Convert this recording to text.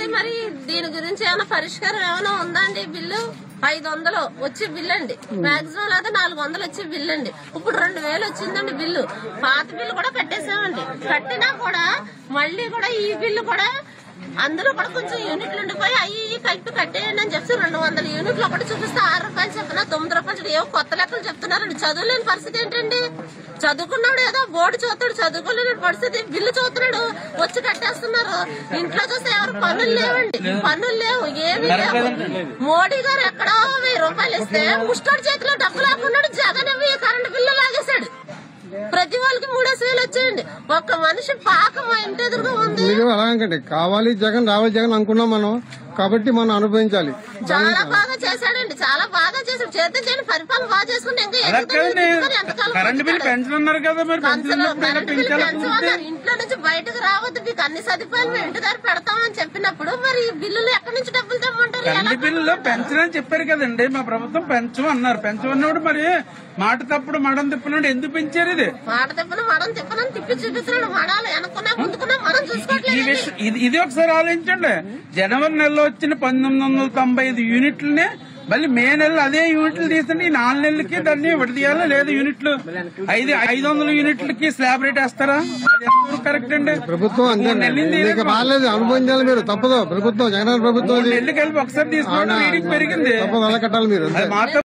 మరి దీని గురించి ఏమైనా పరిష్కారం ఏమైనా ఉందా అండి బిల్లు ఐదు వందలు వచ్చే బిల్లు అండి మాక్సిమం లేదా నాలుగు వందలు వచ్చే బిల్లు అండి ఇప్పుడు రెండు వేలు వచ్చిందండి బిల్లు పాత బిల్లు కూడా కట్టేసామండి కట్టినా కూడా మళ్ళీ కూడా ఈ బిల్లు కూడా అందులో కూడా కొంచెం యూనిట్లు ఉండిపోయి అవి ఇవి కలిపి కట్టేయండి అని చెప్పి రెండు వందల యూనిట్లు ఒకటి చూపిస్తే ఆరు రూపాయలు చెప్పిన తొమ్మిది రూపాయలు చెప్పిన ఏవో కొత్త లెక్కలు చెప్తున్నారండి చదువులేని పరిస్థితి ఏంటండి చదువుకున్నాడు ఏదో బోర్డు చూస్తాడు చదువుకోలేని పరిస్థితి బిల్లు చూస్తున్నాడు వచ్చి కట్టేస్తున్నారు ఇంట్లో చూస్తే ఎవరు పనులు లేవండి పనులు లేవు ఏమీ లేవు మోడీ గారు ఎక్కడో వెయ్యి రూపాయలు ఇస్తే ముస్టోడి చేతిలో డబ్బు లేకున్నాడు జగన్ ఇవి కరెంటు బిల్లు లాగేశాడు ప్రతి వాళ్ళకి మూడేసి వేలు వచ్చాయండి ఒక్క మనిషి పాక మా ఇంటి ఎదురుగా ఉంది మీరు అలాగంటే కావాలి జగన్ రావాలి జగన్ అనుకున్నాం మనం కాబట్టి మనం అనుభవించాలి చాలా బాగా చేశాడండి చాలా బాగా చేశాడు చేతి చేయని పరిపాలన బాగా చేసుకుంటే ఇంకా అలా ఎక్కువ కదండి తీసుకొని ఎంతకాలం కరెంట్ బిల్ బతుకుతాడు? పెన్షన్ అన్నారు కదా మరి పెన్షన్ కన్సలు ఉన్నప్పుడు ఇలా కరెంట్ బిల్ పెంచాలా పెంచు కుదిరితే? అన్నారు. ఇంట్లో నుంచి బయటకు రావద్దు మీకు అన్ని సదుపాయాలు మేము ఇంటి దగ్గర పెడతామని చెప్పినప్పుడు మరి ఈ బిల్లులు ఎక్కడి నుంచి డబ్బులు తెమ్మంటారు ఎలా కరెంట్ బిల్లులో పెన్షన్ అని చెప్పారు కదండి మా ప్రభుత్వం పెంచు అన్నారు పెంచు అన్నప్పుడు మరి మాట తప్పుడు మడం తిప్పినప్పుడు ఎందుకు పెంచారు ఇది మాట తిప్పను మడం తిప్పనని తిప్పి చూపిస్తున్నాడు మడాలు వెనక్కున్నా ముందుకున్నా మనం ఈ చూసుకోవట్లేదు విషయం ఇది ఇది ఒకసారి ఆలోచించండి జనవరి నెలలో వచ్చిన పంతొమ్మిది వందల తొంభై ఐదు యూనిట్లనే మళ్ళీ మే నెలలో అదే యూనిట్లు తీస్తుంటే ఈ నాలుగు నెలలకి దాన్ని విడదీయాలా లేదా యూనిట్లు ఐదు ఐదు వందల యూనిట్లకి స్లాబ్ రేట్ వేస్తారా అది ఎంతవరకు కరెక్ట్ అండి ప్రభుత్వం అంతే మూడు నెలలు ఇది మీకు బాగాలేదు అనుభవించాలి మీరు తప్పదు ప్రభుత్వం జగన్ ప్రభుత్వం మూడు ఇది. నెలలకి వెళ్ళి ఒకసారి తీసుకుంటే రీడింగ్ పెరిగింది తప్పదు అలా కట్టాలి మీరు అంతే అది మాతో